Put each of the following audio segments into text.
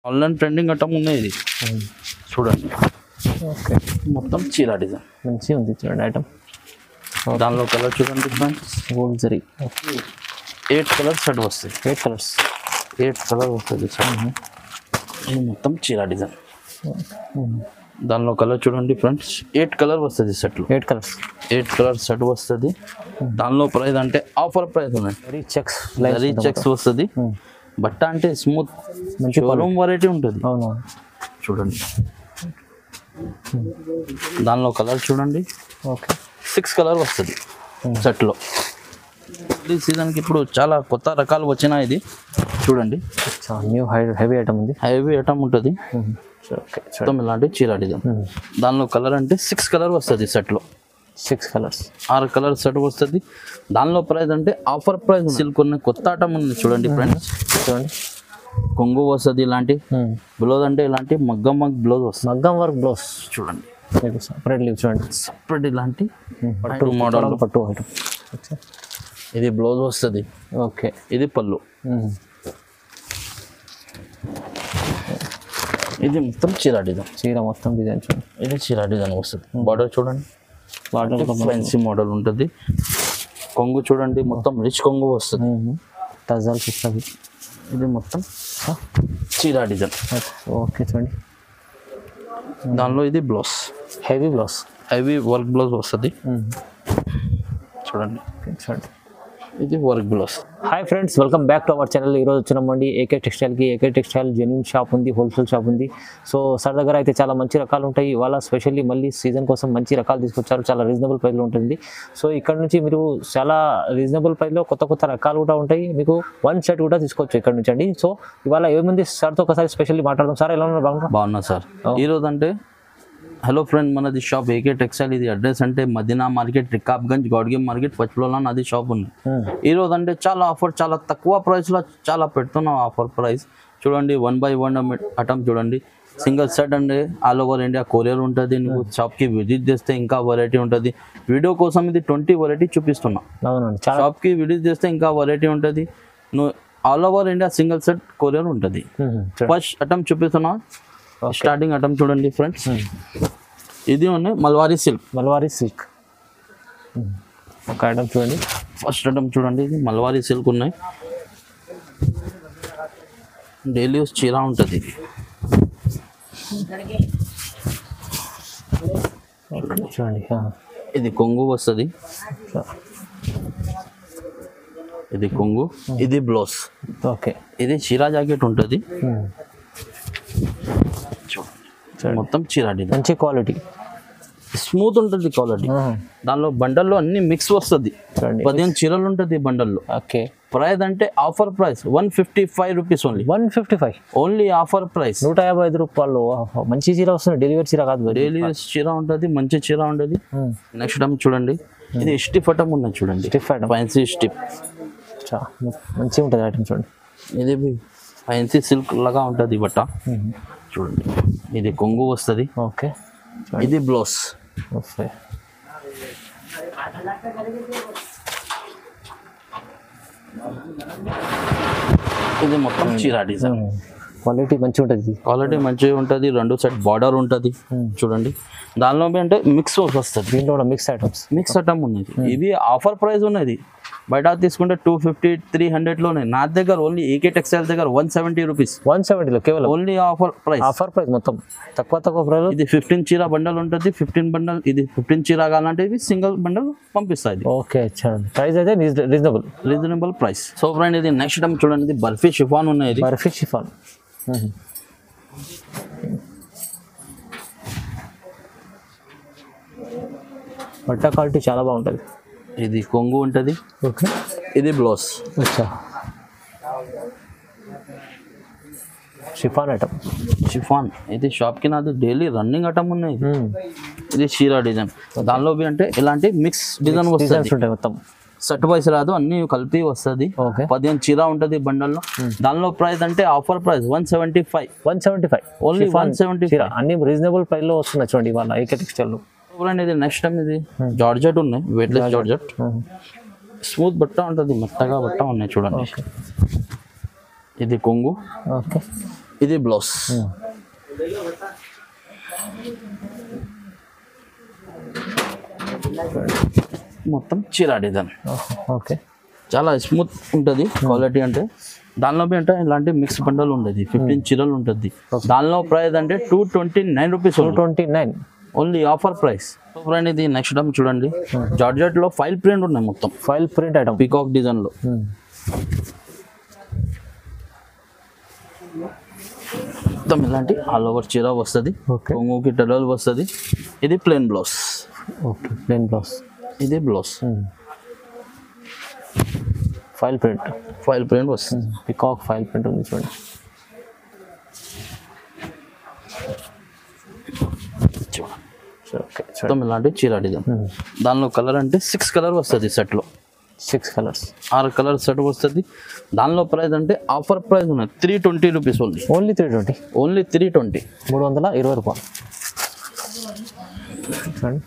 Online trending item ఉన్నాయి ఇది చూడండి ఓకే మొత్తం చీర డిజైన్ మంచిగా ఉంది చూడండి ఐటమ్ దానిలో కలర్ చూడండి friends gold zari eight colour set వస్తాయి ఎయిట్ కలర్స్ ఎయిట్ కలర్ వస్తుంది సార్ ఇది మొత్తం చీర డిజైన్ దానిలో కలర్ చూడండి ఫ్రెండ్స్ ఎయిట్ కలర్ వస్తుంది సెట్లో eight colours eight colour set వస్తుంది దానిలో ప్రైస్ అంటే ఆఫర్ ప్రైస్ ఉన్నాయి వెరీ చెక్స్ జరీ చెక్స్ వస్తుంది బట్ట అంటే స్మూత్ మంచి షోరూమ్ వెరైటీ ఉంటుంది అవునవును చూడండి దానిలో కలర్ చూడండి ఓకే సిక్స్ కలర్ వస్తుంది సెట్లో ఈ సీజన్కి ఇప్పుడు చాలా కొత్త రకాలు వచ్చినాయి ఇది చూడండి న్యూ హై హెవీ ఐటమ్ ఉంది హైవీ ఐటమ్ ఉంటుంది ఓకే మొత్తం ఇలాంటి చీర డిజైన్ దానిలో కలర్ అంటే సిక్స్ కలర్ వస్తుంది సెట్లో సిక్స్ కలర్స్ ఆరు కలర్ సెట్ వస్తుంది దానిలో ప్రైస్ అంటే ఆఫర్ ప్రైస్ సిల్క్ ఉన్న కొత్త ఐటమ్ ఉంది చూడండి ఫ్రెండ్స్ చూడండి కొంగు వస్తుంది ఇలాంటి బ్లౌజ్ అంటే ఇలాంటి మగ్గం మగ్ బ్లౌజ్ వస్తుంది మగ్గం వర్క్ బ్లౌజ్ చూడండి మీకు సపరేట్ లీవ్ చూడండి సపరేట్ ఇలాంటి పట్టు మోడల్ మోడల్ పట్టు ఐటమ్ ఇది బ్లౌజ్ వస్తుంది ఓకే ఇది పళ్ళు ఇది మొత్తం చీర డిజైన్ చీర మొత్తం డిజైన్ చూడండి ఇది చీర డిజైన్ వస్తుంది బార్డర్ చూడండి వాటర్ ఫ్యాన్సీ మోడల్ ఉంటుంది కొంగు చూడండి మొత్తం రిచ్ కొంగు వస్తుంది టజల్స్ ఇస్తుంది ఇది మొత్తం చీర డిజైన్ ఓకే చూడండి దానిలో ఇది blouse heavy blouse heavy work blouse వస్తుంది చూడండి చూడండి ఇది work blouse hi friends welcome back to our channel ఈరోజు వచ్చినామండి ఏకే టెక్స్టైల్కి ఏకే టెక్స్టైల్ జెన్యున్ షాప్ ఉంది హోల్సేల్ షాప్ ఉంది సో సార్ దగ్గర అయితే చాలా మంచి రకాలు ఉంటాయి ఇవాళ స్పెషల్లీ మళ్ళీ సీజన్ కోసం మంచి రకాలు తీసుకొచ్చారు చాలా రీజనబుల్ ప్రైస్లో ఉంటుంది సో ఇక్కడ నుంచి మీరు చాలా రీజనబుల్ ప్రైస్లో కొత్త కొత్త రకాలు కూడా ఉంటాయి మీకు వన్ సెట్ కూడా తీసుకోవచ్చు ఇక్కడ నుంచి అండి సో ఇవాళ ఏముంది సార్తో ఒకసారి స్పెషల్లీ మాట్లాడదాం సార్ ఎలా ఉన్నారు బాగున్నా బాగున్నా సార్ ఈరోజు అంటే హలో ఫ్రెండ్ మనది షాప్ ఏకే టెక్స్టైల్ ఇది అడ్రస్ అంటే మదీనా మార్కెట్ రికాబ్గంజ్ గౌడ్గేమ్ మార్కెట్ పచ్చిలోనా అది షాప్ ఉంది ఈ రోజు అంటే చాలా ఆఫర్ చాలా తక్కువ ప్రైస్లో చాలా పెడుతున్నాం ఆఫర్ ప్రైస్ చూడండి వన్ బై వన్ అటమ్ చూడండి సింగిల్ సెట్ అండి ఆల్ ఓవర్ ఇండియా కొరియర్ ఉంటుంది నువ్వు షాప్కి విజిట్ చేస్తే ఇంకా వెరైటీ ఉంటుంది వీడియో కోసం ఇది ట్వంటీ వెరైటీ చూపిస్తున్నా అవునండి చాలా షాప్కి విజిట్ చేస్తే ఇంకా వెరైటీ ఉంటుంది నువ్వు all over India single set courier ఉంటుంది మ్మ్. చూడండి. ఫస్ట్ అటమ్ చూపిస్తున్నా స్టార్టింగ్ అటమ్ చూడండి ఫ్రెండ్స్ ఇది ఉన్నాయి మల్వారీ సిల్క్ మల్వారీ సిల్క్ ఒక ఐటమ్ చూడండి ఫస్ట్ అటమ్ చూడండి ఇది మల్వారీ సిల్క్ ఉన్నాయి డైలీ యూస్ చీర ఉంటుంది ఇది చూడండి ఆ. ఇది కొంగు వస్తుంది ఇది కొంగు ఇది బ్లౌజ్ ఓకే ఇది చీర జాకెట్ ఉంటుంది మ్మ్. చూడండి మొత్తం చీర డిజైన్ మంచి క్వాలిటీ స్మూత్ ఉంటుంది క్వాలిటీ దానిలో బండల్లో అన్ని మిక్స్ వస్తుంది చూడండి పదిహేను చీరలు ఉంటుంది బండల్లో ఓకే ప్రైస్ అంటే offer price one fifty five rupees only one fifty five only offer price నూట యాభై ఐదు రూపాయలు ఆహా, మంచి చీర వస్తుంది డెలివరీ చీర కాదు మరి. డైలీ చీర ఉంటుంది మంచి చీర ఉంటుంది మ్మ్. నెక్స్ట్ టైం చూడండి ఇది స్టిఫ్ అటం ఉన్నది చూడండి Stiff item. ఫ్యాన్సీ స్టిఫ్ చా, మంచిగా ఉంటుంది ఐటమ్ చూడండి ఇది ఫ్యాన్సీ సిల్క్ లాగా ఉంటుంది బట్ట చూడండి ఇది కొంగు వస్తుంది ఓకే ఇది బ్లౌజ్ ఓకే ఇది మొత్తం చీర డిజైన్ క్వాలిటీ మంచిగా ఉంటుంది క్వాలిటీ మంచిగా ఉంటుంది రెండు సెట్ బార్డర్ ఉంటుంది చూడండి దానిలో అంటే మిక్స్ వస్తుంది దీంట్లో కూడా మిక్స్ ఐటమ్స్ మిక్స్ ఐటమ్ ఉన్నది ఇది ఆఫర్ ప్రైస్ ఉన్నది బయట తీసుకుంటే టూ ఫిఫ్టీ త్రీ హండ్రెడ్లోనే నా దగ్గర ఓన్లీ ఏకే టెక్స్టైల్ దగ్గర వన్ సెవెంటీ రూపీస్ వన్ సెవెంటీలో కేవలం only offer price offer price మొత్తం తక్కువ తక్కువ ప్రైస్ ఇది ఫిఫ్టీన్ చీర బండల్ ఉంటుంది ఫిఫ్టీన్ బండల్ ఇది ఫిఫ్టీన్ చీర కావాలంటే ఇది సింగిల్ బండల్ పంపిస్తుంది ఓకే చూడండి ప్రైస్ అయితే reasonable reasonable price so friend ఇది నెక్స్ట్ టైం చూడండి ఇది బర్ఫీ షిఫాన్ ఉన్నాయి ఇది బర్ఫీ షిఫాన్ బట్ట క్వాలిటీ చాలా బాగుంటుంది ఇది కొంగు ఉంటుంది ఓకే ఇది బ్లౌజ్ అచ్చా షిఫాన్ ఐటమ్ షిఫాన్ ఇది షాప్కి నాది డైలీ రన్నింగ్ ఐటమ్ ఉన్నాయి ఇది. ఇది చీర డిజైన్ దానిలో బి అంటే ఇలాంటి మిక్స్ డిజైన్ డిజైన్స్ వస్తుంది ఉంటాయి మొత్తం సెట్ వైస్ రాదు అన్ని కలిపి వస్తుంది ఓకే పదిహేను చీర ఉంటుంది బండల్లో దానిలో ప్రైస్ అంటే offer price one seventy five one seventy five only one seventy చీర అన్ని రీజనబుల్ ప్రైస్లో వస్తున్నాయి చూడండి ఇవాళ ఏకే టెక్స్టైల్లో ఫైవ్ ఇది నెక్స్ట్ టైం ఇది జార్జెట్ ఉన్నాయి వెయిట్లెస్ జార్జెట్ స్మూత్ బట్ట ఉంటుంది మెత్తగా బట్ట ఉన్నాయి చూడండి ఇది కొంగు ఓకే ఇది బ్లౌజ్ మొత్తం చీర డిజైన్ ఓకే చాలా స్మూత్ ఉంటుంది క్వాలిటీ అంటే దానిలో బి అంటే ఇలాంటి మిక్స్ బండల్ ఉంటుంది ఫిఫ్టీన్ చీరలు ఉంటుంది దానిలో ప్రైస్ అంటే two twenty nine rupees two twenty nine only offer price friend ఇది నెక్స్ట్ టైం చూడండి జార్జెట్ లో ఫైల్ ప్రింట్ ఉన్నాయి మొత్తం foil print item peacock design లో మొత్తం ఇలాంటి ఆల్ ఓవర్ చీర వస్తుంది ఓకే కొంగుకి టెరల్ వస్తుంది ఇది plain blouse okay plain blouse ఇది blouse foil print foil print వస్తుంది పికాక్ ఫైల్ ప్రింట్ ఉంది చూడండి చూడండి. ఓకే మొత్తం ఇలాంటి చీర డిజైన్ దానిలో కలర్ అంటే సిక్స్ కలర్ వస్తుంది సెట్ లో సిక్స్ కలర్స్ ఆరు కలర్ సెట్ వస్తుంది దానిలో ప్రైస్ అంటే ఆఫర్ ప్రైస్ ఉన్నాయి three twenty rupees only only three twenty only three twenty మూడు వందల ఇరవై రూపాయలు చూడండి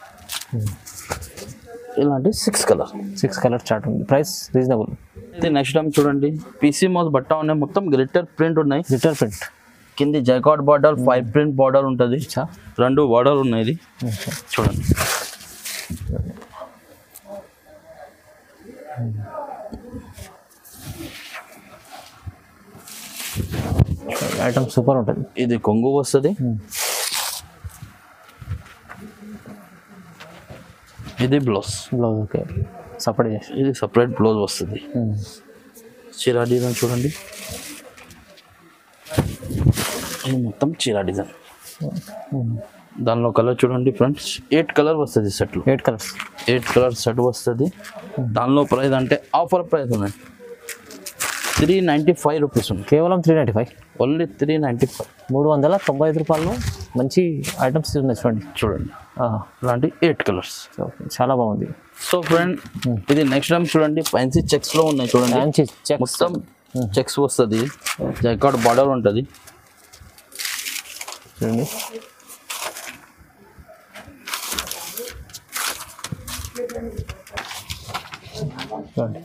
ఇలాంటి six colour six colour chart ఉంది ప్రైస్ రీజనబుల్ ఇది నెక్స్ట్ టైం చూడండి పీసీ మౌస్ బట్ట ఉన్నాయి మొత్తం గ్లిటర్ ప్రింట్ ఉన్నాయి లిటర్ ప్రింట్ కింది జైకాట్ బార్డర్ ఫైవ్ ప్రింట్ బార్డర్ ఉంటుంది చా రెండు బార్డర్ ఉన్నాయి ఇది చూడండి ఐటమ్ సూపర్ ఉంటుంది ఇది కొంగు వస్తుంది ఇది బ్లౌజ్ బ్లౌజ్ ఓకే సపరేట్ చేసి ఇది సపరేట్ బ్లౌజ్ వస్తుంది చీరా డిజైన్ చూడండి ఇది మొత్తం చీరా డిజైన్ దానిలో కలర్ చూడండి ఫ్రెండ్స్ ఎయిట్ కలర్ వస్తుంది సెట్లో eight colours eight colour set వస్తుంది దానిలో ప్రైస్ అంటే ఆఫర్ ప్రైస్ ఉన్నాయి త్రీ నైంటీ ఫైవ్ రూపీస్ ఉన్నాయి కేవలం three ninety five only three ninety five మూడు వందల తొంభై ఐదు రూపాయలు మంచి ఐటమ్స్ ఉన్నాయి చూడండి చూడండి ఆహా. ఇలాంటి ఎయిట్ కలర్స్ ఓకే చాలా బాగుంది సో ఫ్రెండ్ ఇది నెక్స్ట్ టైం చూడండి ఫ్యాన్సీ చెక్స్ లో ఉన్నాయి చూడండి ఫ్యాన్సీ చెక్స్ మొత్తం చెక్స్ వస్తుంది జైకాట్ బార్డర్ ఉంటుంది చూడండి చూడండి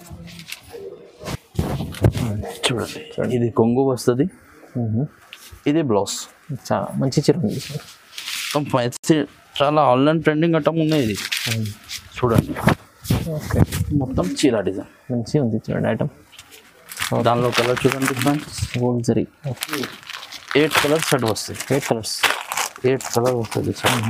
చూడండి ఇది కొంగు వస్తుంది మ్మ్. ఇది బ్లౌజ్ చాలా మంచి చీర ఉంది మొత్తం ఫ్యాన్సీ చాలా ఆన్లైన్ ట్రెండింగ్ అట్టం ఉన్నాయి ఇది చూడండి ఓకే మొత్తం చీర డిజైన్ మంచి ఉంది చూడండి ఐటమ్ దానిలో కలర్ చూడండి friends gold zari eight colour set వస్తుంది ఎయిట్ కలర్స్ ఎయిట్ కలర్ వస్తుంది sir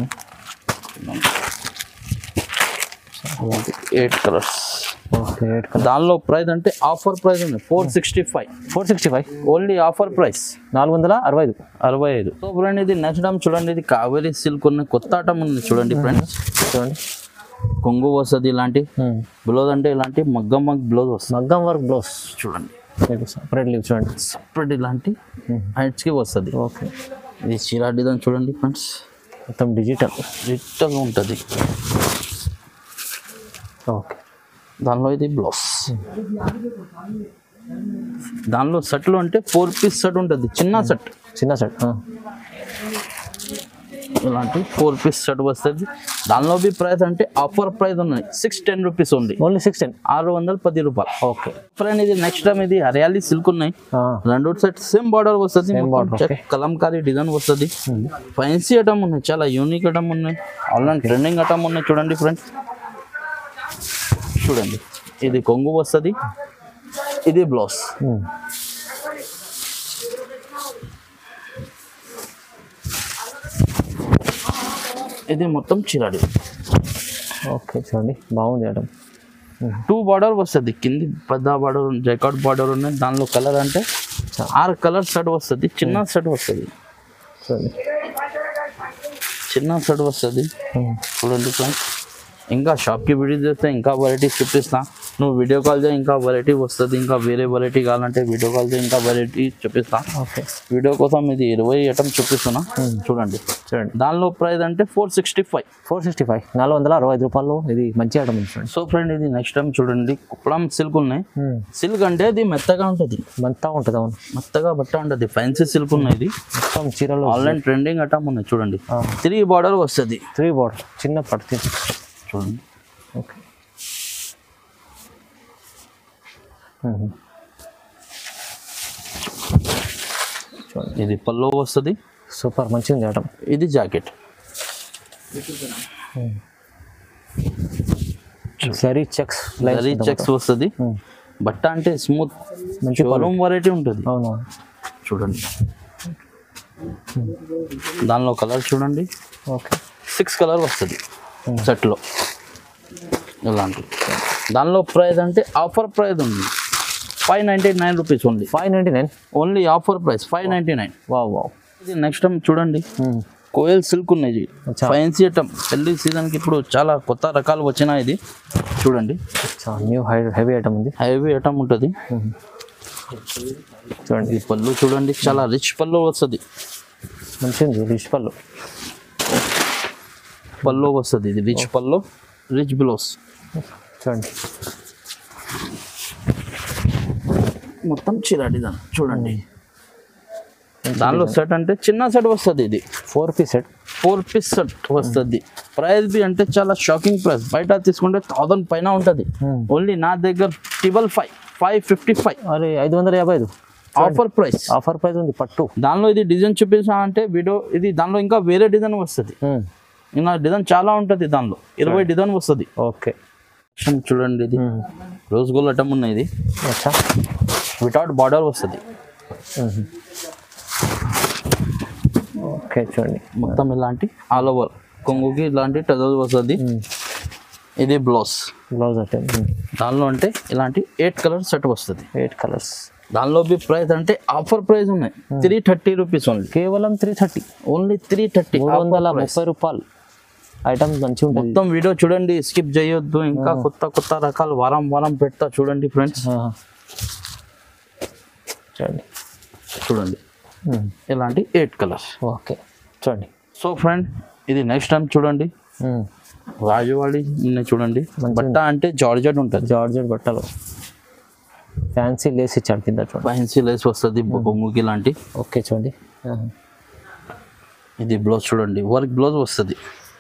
eight colours okay eight colour దానిలో ప్రైస్ అంటే ఆఫర్ ప్రైస్ ఉంది four sixty five four sixty five only offer price నాలుగు వందల అరవై ఐదు అరవై ఐదు సో ఫ్రెండ్ ఇది నెక్స్ట్ టైం చూడండి ఇది కావేరీ సిల్క్ ఉన్న కొత్త ఆటం ఉంది చూడండి ఫ్రెండ్స్ చూడండి కొంగు వస్తుంది ఇలాంటి మ్మ్. బ్లౌజ్ అంటే ఇలాంటి మగ్గం మగ్ బ్లౌజ్ వస్తుంది మగ్గం వర్క్ బ్లౌజ్ చూడండి మీకు సపరేట్ లీవ్ చూడండి సపరేట్ ఇలాంటి హైట్స్కి వస్తుంది ఓకే ఇది చీరా డిజైన్ చూడండి ఫ్రెండ్స్ మొత్తం డిజిటల్ రిటర్న్ ఉంటుంది ఓకే దానిలో ఇది బ్లౌజ్ దానిలో సెట్లు అంటే ఫోర్ పీస్ సెట్ ఉంటుంది చిన్న సెట్ చిన్న సెట్ ఇలాంటి ఫోర్ పీస్ సెట్ వస్తుంది దానిలో బి ప్రైస్ అంటే ఆఫర్ ప్రైస్ ఉన్నాయి సిక్స్ టెన్ రూపీస్ ఉంది ఓన్లీ సిక్స్టీన్ ఆరు వందల పది రూపాయలు ఓకే ఫ్రెండ్ ఇది నెక్స్ట్ టైం ఇది హరియాలి సిల్క్ ఉన్నాయి రెండు సెట్ సేమ్ బార్డర్ వస్తుంది Same border, మొత్తం చెక్ కలంకారీ డిజైన్ వస్తుంది ఫైన్సీ ఐటమ్ ఉన్నాయి చాలా యూనిక్ ఐటమ్ ఉన్నాయి ఆన్లైన్ ట్రెండింగ్ ఐటమ్ ఉన్నాయి చూడండి ఫ్రెండ్స్ చూడండి ఇది కొంగు వస్తుంది ఇది బ్లౌజ్ ఇది మొత్తం చిరాడి ఓకే చూడండి బాగుంది ఐటమ్ టూ బార్డర్ వస్తుంది కింది పెద్ద బార్డర్ జైకాట్ బార్డర్ ఉన్నాయి దానిలో కలర్ అంటే ఆరు కలర్ సెట్ వస్తుంది చిన్న సెట్ వస్తుంది చూడండి చిన్న సెట్ వస్తుంది చూడండి ఫ్రెండ్స్ ఇంకా షాప్కి విజిట్ చేస్తే ఇంకా వెరైటీస్ చూపిస్తా నువ్వు వీడియో కాల్ చేయి ఇంకా వెరైటీ వస్తుంది ఇంకా వేరే వెరైటీ కావాలంటే వీడియో కాల్ చేయి ఇంకా వెరైటీ చూపిస్తా ఓకే వీడియో కోసం ఇది ఇరవై ఐటమ్ చూపిస్తున్నా చూడండి చూడండి దానిలో ప్రైస్ అంటే four sixty five four sixty five నాలుగు వందల అరవై ఐదు రూపాయలు ఇది మంచి ఐటమ్ ఉంది చూడండి సో ఫ్రెండ్ ఇది నెక్స్ట్ టైం చూడండి కుప్పడం సిల్క్ ఉన్నాయి సిల్క్ అంటే ఇది మెత్తగా ఉంటుంది మంతా ఉంటుంది అవును మెత్తగా బట్ట ఉంటుంది ఫ్యాన్సీ సిల్క్ ఉన్నాయి ఇది మొత్తం చీరలు ఆన్లైన్ ట్రెండింగ్ ఐటమ్ ఉన్నాయి చూడండి త్రీ బార్డర్ వస్తుంది త్రీ బార్డర్ చిన్న పడుతుంది చూడండి ఓకే చూడండి ఇది పల్లో వస్తుంది సూపర్ మంచిగా ఉంది ఐటమ్ ఇది jacket zari checks zari checks వస్తుంది బట్ట అంటే స్మూత్ మంచి షోరూమ్ వెరైటీ ఉంటుంది అవును చూడండి దానిలో కలర్ చూడండి ఓకే సిక్స్ కలర్ వస్తుంది సెట్లో ఇలాంటి దానిలో ప్రైస్ అంటే ఆఫర్ ప్రైస్ ఉంది five ninety nine rupees only five ninety nine only offer price five ninety nine wow wow ఇది నెక్స్ట్ టైం చూడండి కోయల్ సిల్క్ ఉన్నాయి అచ్చా. ఫైన్సీ ఐటమ్ పెళ్లి సీజన్కి ఇప్పుడు చాలా కొత్త రకాలు వచ్చినాయి ఇది చూడండి న్యూ హై హెవీ ఐటమ్ ఉంది హైవీ ఐటమ్ ఉంటుంది చూడండి ఈ పళ్ళు చూడండి చాలా రిచ్ పళ్ళు వస్తుంది మంచిగా ఉంది రిచ్ పళ్ళు పళ్ళు వస్తుంది ఇది రిచ్ పళ్ళు రిచ్ బ్లౌజ్ చూడండి మొత్తం చీర డిజైన్ చూడండి దానిలో సెట్ అంటే చిన్న సెట్ వస్తుంది ఇది four piece set four piece set వస్తుంది ప్రైస్ బి అంటే చాలా షాకింగ్ ప్రైస్ బయట తీసుకుంటే థౌసండ్ పైన ఉంటుంది ఓన్లీ నా దగ్గర triple five five fifty five అరే ఐదు వందల యాభై ఐదు ఆఫర్ ప్రైస్ ఆఫర్ ప్రైస్ ఉంది పట్టు దానిలో ఇది డిజైన్ చూపించా అంటే వీడియో ఇది దానిలో ఇంకా వేరే డిజైన్ వస్తుంది ఇంకా డిజైన్ చాలా ఉంటుంది దానిలో ఇరవై డిజైన్ వస్తుంది ఓకే చూడండి ఇది రోజ్ గోల్డ్ ఐటమ్ ఉన్నాయి ఇది అచ్చా వితౌట్ బార్డర్ వస్తుంది ఓకే చూడండి మొత్తం ఇలాంటి ఆల్ ఓవర్ కొంగుకి ఇలాంటి టజల్ వస్తుంది ఇది బ్లౌజ్ బ్లౌజ్ అంటే దానిలో అంటే ఇలాంటి ఎయిట్ కలర్ సెట్ వస్తుంది ఎయిట్ కలర్స్ దానిలో బి ప్రైస్ అంటే ఆఫర్ ప్రైస్ ఉన్నాయి త్రీ థర్టీ రూపీస్ ఓన్లీ కేవలం three thirty only three thirty మూడు వందల ముప్పై రూపాయలు ఐటమ్ మంచిగా ఉంటుంది మొత్తం వీడియో చూడండి స్కిప్ చేయొద్దు ఇంకా కొత్త కొత్త రకాలు వారం వారం పెడతా చూడండి ఫ్రెండ్స్ ఆ. చూడండి చూడండి ఇలాంటి ఎయిట్ కలర్స్ ఓకే చూడండి సో ఫ్రెండ్ ఇది నెక్స్ట్ టైం చూడండి రాజువాడి ఉన్నాయి చూడండి బట్ట అంటే జార్జెట్ ఉంటుంది జార్జెట్ బట్టలు ఫ్యాన్సీ లేస్ ఇచ్చాడు కింద చూడండి ఫ్యాన్సీ లేస్ వస్తుంది బొంగుకి లాంటి ఓకే చూడండి ఆ. ఇది బ్లౌజ్ చూడండి వర్క్ బ్లౌజ్ వస్తుంది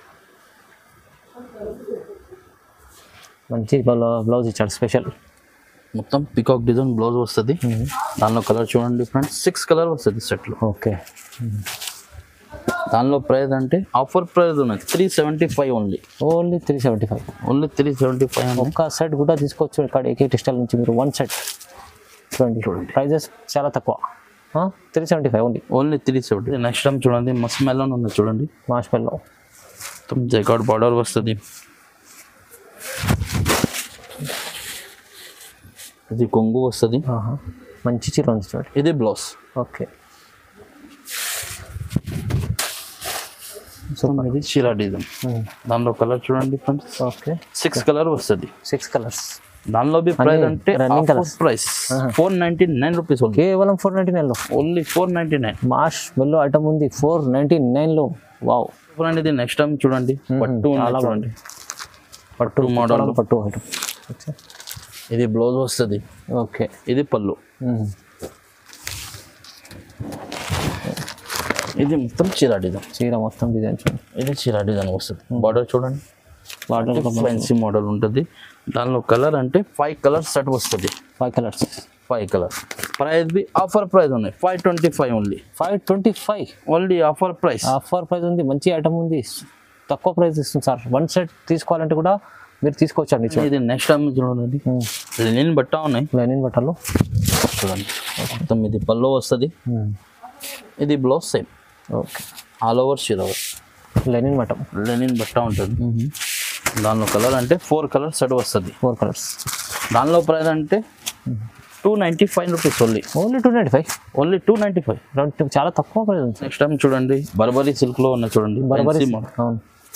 మంచి బ్లౌ- బ్లౌజ్ ఇచ్చాడు స్పెషల్ మొత్తం పికాక్ డిజైన్ బ్లౌజ్ వస్తుంది దానిలో కలర్ చూడండి ఫ్రెండ్స్ సిక్స్ కలర్ వస్తుంది సెట్లో ఓకే దానిలో ప్రైస్ అంటే ఆఫర్ ప్రైస్ ఉన్నది three seventy five only only three seventy five only three seventy five ఒక్క సెట్ కూడా తీసుకోవచ్చు ఇక్కడ ఏకే టెక్స్టైల్ నుంచి మీరు వన్ సెట్ చూడండి చూడండి. ప్రైజెస్ చాలా తక్కువ three seventy five only only three seventy next time చూడండి మస్ మెలన్ ఉంది చూడండి మాష్ మెల్లో మొత్తం జైకాట్ బార్డర్ వస్తుంది ఇది కొంగు వస్తుంది మంచి చీర ఉంది చూడండి ఇది బ్లౌజ్ ఓకే ఇది చీరా డిజైన్ దానిలో కలర్ చూడండి ఫ్రెండ్స్ ఓకే సిక్స్ కలర్ వస్తుంది సిక్స్ కలర్స్ దానిలో బి ప్రైస్ అంటే running colours. Price four ninety nine rupees only కేవలం ఫోర్ నైంటీ నైన్లో ఓన్లీ ఫోర్ నైన్టీ నైన్ మాష్ మెల్లో ఐటమ్ ఉంది ఫోర్ నైంటీ నైన్లో వావ్ చూడండి ఇది నెక్స్ట్ టైం చూడండి పట్టు ఉంది చాలా చూడండి పట్టు model. model పట్టు ఐటమ్ ఇది బ్లౌజ్ వస్తుంది ఓకే ఇది పళ్ళు ఇది మొత్తం చీరా డిజైన్ చీర మొత్తం డిజైన్ చూడండి ఇది చీరా డిజైన్ వస్తుంది బార్డర్ చూడండి బార్డర్ ఫ్యాన్సీ మోడల్ ఉంటుంది దానిలో కలర్ అంటే ఫైవ్ కలర్ సెట్ వస్తుంది five colours five colour price బి ఆఫర్ ప్రైస్ ఉన్నాయి five twenty five only five twenty five only offer price offer price ఉంది మంచి ఐటమ్ ఉంది తక్కువ ప్రైస్ ఇస్తుంది సార్ వన్ సెట్ తీసుకోవాలంటే కూడా మీరు తీసుకోవచ్చండి చూడండి ఇది నెక్స్ట్ టైం చూడండి లెనిన్ బట్ట ఉన్నాయి లైనింగ్ బట్టలు చూడండి మొత్తం ఇది పల్లో వస్తుంది ఇది blouse same okay all over చీర లైనింగ్ బట్టం లెనిన్ బట్ట ఉంటుంది దానిలో కలర్ అంటే ఫోర్ కలర్ సెట్ వస్తుంది ఫోర్ కలర్స్ దానిలో ప్రైస్ అంటే two ninety five rupees only only two ninety five only two ninety five రెండు చాలా తక్కువ ప్రైస్ ఉంది నెక్స్ట్ టైం చూడండి బర్బరీ సిల్క్లో ఉన్నాయి చూడండి బర్బరీ Fancy model. అవును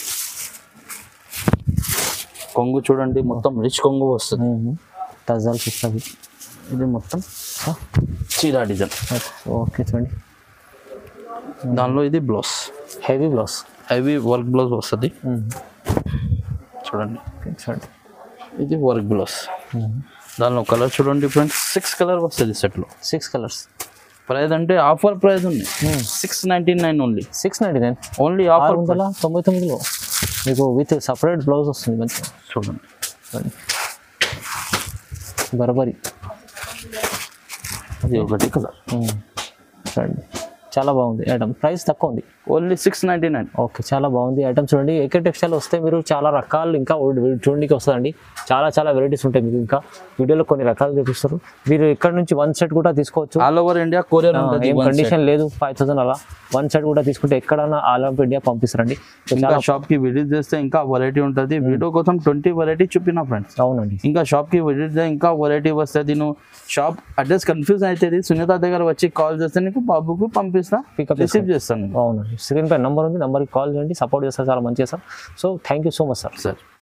కొంగు చూడండి మొత్తం రిచ్ కొంగు వస్తుంది టజల్స్ ఇస్తుంది ఇది మొత్తం చీరా డిజైన్ ఓకే చూడండి దానిలో ఇది blouse heavy blouse heavy work blouse వస్తుంది చూడండి చూడండి ఇది వర్క్ బ్లౌజ్ దానిలో కలర్ చూడండి ఫ్రెండ్స్ సిక్స్ కలర్ వస్తుంది సెట్లో సిక్స్ కలర్స్ ప్రైస్ అంటే ఆఫర్ ప్రైస్ ఉంది six ninety nine only six ninety nine only ఆరు ఆఫర్ వందల తొంభై తొమ్మిదిలో మీకు విత్ సపరేట్ బ్లౌజ్ వస్తుంది మంచిగా చూడండి చూడండి బర్బరీ అది ఒకటి కలర్ చూడండి చాలా బాగుంది ఐటమ్ ప్రైస్ తక్కువ ఉంది only six ninety nine okay చాలా బాగుంది ఐటమ్ చూడండి ఏకే టెక్స్టైల్ వస్తే మీరు చాలా రకాలు ఇంకా చూడడానికి వస్తుందండి చాలా చాలా వెరైటీస్ ఉంటాయి మీకు ఇంకా వీడియోలో కొన్ని రకాలు చూపిస్తారు మీరు ఇక్కడ నుంచి వన్ సెట్ కూడా తీసుకోవచ్చు ఆల్ ఓవర్ ఇండియా కొరియర్ ఉంటుంది ఏం కండిషన్ లేదు ఫైవ్ థౌసండ్ అలా వన్ సెట్ కూడా తీసుకుంటే ఎక్కడైనా ఆల్ ఆఫ్ ఇండియా పంపిస్తారండి సో ఇంకా చాలా షాప్ కి విజిట్ చేస్తే ఇంకా వెరైటీ ఉంటుంది వీడియో కోసం ట్వంటీ వెరైటీ చూపిన ఫ్రెండ్స్ అవునండి ఇంకా షాప్ కి విజిట్ చేస్తే ఇంకా వెరైటీ వస్తుంది నువ్వు షాప్ అడ్రస్ కన్ఫ్యూజ్ అవుతుంది సునీత దగ్గర వచ్చి కాల్ చేస్తే నీకు బాబుకు పంపిస్తా Pickup రిసీవ్ చేస్తాను అవునండి స్క్రీన్ పై నెంబర్ ఉంది నెంబర్కి కాల్ చేయండి సపోర్ట్ చేస్తారు చాలా మంచిగా sir so thank you so much sir sir